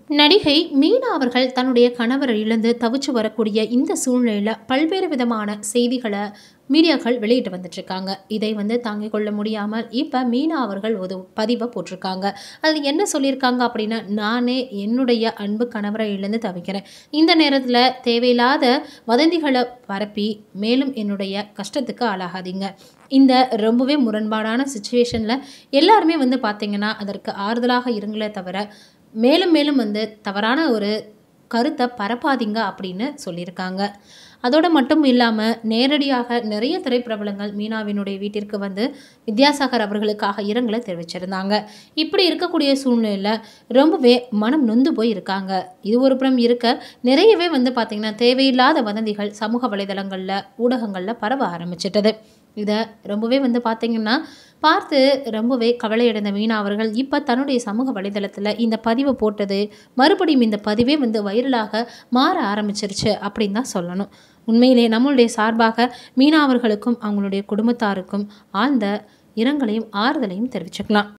நடிகை மீனா அவர்கள் தன்னுடைய கணவரை இழந்து தவிச்சு வரக்கூடிய இந்த சூழ்நிலையில் பல்வேறு விதமான செய்திகளை மீடியாக்கள் வெளியிட்டு வந்துட்டுருக்காங்க இதை வந்து தாங்கிக் கொள்ள முடியாமல் இப்போ மீனா அவர்கள் ஒரு பதிவை போட்டிருக்காங்க அதில் என்ன சொல்லியிருக்காங்க அப்படின்னா நானே என்னுடைய அன்பு கணவரை இழந்து தவிக்கிறேன் இந்த நேரத்தில் தேவையில்லாத வதந்திகளை பரப்பி மேலும் என்னுடைய கஷ்டத்துக்கு ஆளாகாதீங்க இந்த ரொம்பவே முரண்பாடான சுச்சுவேஷனில் எல்லாருமே வந்து பார்த்திங்கன்னா அதற்கு ஆறுதலாக இருங்களே தவிர மேலும் மேலும் வந்து தவறான ஒரு கருத்தை பரப்பாதீங்க அப்படின்னு சொல்லியிருக்காங்க அதோடு மட்டும் இல்லாமல் நேரடியாக நிறைய திரைப்பிரபலங்கள் மீனாவினுடைய வீட்டிற்கு வந்து வித்யாசாகர் அவர்களுக்காக இரங்கலை தெரிவிச்சிருந்தாங்க இப்படி இருக்கக்கூடிய சூழ்நிலையில் ரொம்பவே மனம் நொந்து போய் இருக்காங்க இது ஒரு புறம் இருக்க நிறையவே வந்து பார்த்திங்கன்னா தேவையில்லாத வதந்திகள் சமூக வலைதளங்களில் ஊடகங்களில் பரவ ஆரம்பிச்சிட்டது இதை ரொம்பவே வந்து பார்த்திங்கன்னா பார்த்து ரொம்பவே கவலையடைந்த மீனா அவர்கள் இப்போ தன்னுடைய சமூக வலைதளத்தில் இந்த பதிவை போட்டது மறுபடியும் இந்த பதிவே வந்து வைரலாக மாற ஆரம்பிச்சிருச்சு அப்படின்னு தான் சொல்லணும் உண்மையிலே நம்மளுடைய சார்பாக மீனா அவர்களுக்கும் அவங்களுடைய குடும்பத்தாருக்கும் ஆழ்ந்த இரங்கலையும் ஆறுதலையும் தெரிவிச்சுக்கலாம்